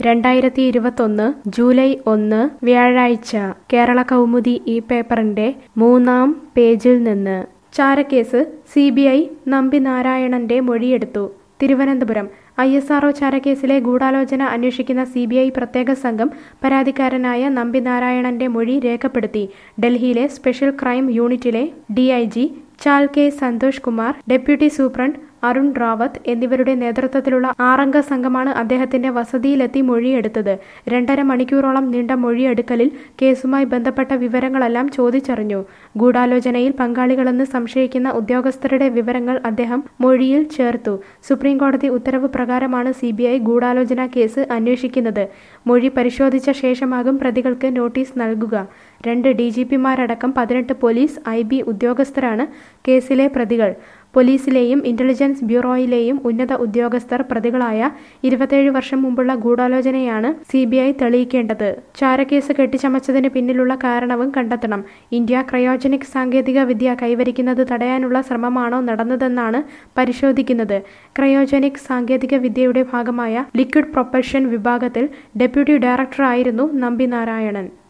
രണ്ടായിരത്തി ഇരുപത്തൊന്ന് ജൂലൈ ഒന്ന് വ്യാഴാഴ്ച കേരള കൗമുദി ഈ പേപ്പറിന്റെ മൂന്നാം പേജിൽ നിന്ന് ചാരക്കേസ് സി ബി ഐ നമ്പിനാരായണന്റെ മൊഴിയെടുത്തു തിരുവനന്തപുരം ഐ എസ് ആർഒ ചാരക്കേസിലെ ഗൂഢാലോചന അന്വേഷിക്കുന്ന സി ബി ഐ പ്രത്യേക സംഘം പരാതിക്കാരനായ നമ്പിനാരായണന്റെ മൊഴി രേഖപ്പെടുത്തി ഡൽഹിയിലെ special crime unit D I G ചാൽ K Santhosh Kumar deputy superintendent Arun Rawat എന്നിവരുടെ നേതൃത്വത്തിലുള്ള ആറംഗ സംഘമാണ് അദ്ദേഹത്തിന്റെ വസതിയിലെത്തി മൊഴിയെടുത്തത് രണ്ടര മണിക്കൂറോളം നീണ്ട മൊഴിയെടുക്കലിൽ കേസുമായി ബന്ധപ്പെട്ട വിവരങ്ങളെല്ലാം ചോദിച്ചറിഞ്ഞു ഗൂഢാലോചനയിൽ പങ്കാളികളെന്ന് സംശയിക്കുന്ന ഉദ്യോഗസ്ഥരുടെ വിവരങ്ങൾ അദ്ദേഹം മൊഴിയിൽ ചേർത്തു സുപ്രീംകോടതി ഉത്തരവ് പ്രകാരമാണ് സി ബി ഐ ഗൂഢാലോചന കേസ് അന്വേഷിക്കുന്നത് മൊഴി പരിശോധിച്ച ശേഷമാകും പ്രതികൾക്ക് നോട്ടീസ് നൽകുക രണ്ട് ഡി ജി പിമാരടക്കം പതിനെട്ട് പോലീസ് ഐ ബി ഉദ്യോഗസ്ഥരാണ് കേസിലെ പ്രതികൾ പോലീസിലെയും ഇന്റലിജൻസ് ബ്യൂറോയിലെയും ഉന്നത ഉദ്യോഗസ്ഥർ പ്രതികളായ ഇരുപത്തേഴ് വർഷം മുമ്പുള്ള ഗൂഢാലോചനയാണ് സി ബി ഐ തെളിയിക്കേണ്ടത് ചാരക്കേസ് കെട്ടിച്ചമച്ചതിന് പിന്നിലുള്ള കാരണവും കണ്ടെത്തണം ഇന്ത്യ ക്രയോജനിക് സാങ്കേതിക വിദ്യ കൈവരിക്കുന്നത് തടയാനുള്ള ശ്രമമാണോ നടന്നതെന്നാണ് പരിശോധിക്കുന്നത് ക്രയോജനിക് സാങ്കേതിക വിദ്യയുടെ ഭാഗമായ ലിക്വിഡ് പ്രൊപ്പൽഷൻ വിഭാഗത്തിൽ ഡെപ്യൂട്ടി ഡയറക്ടറായിരുന്നു നമ്പി നാരായണൻ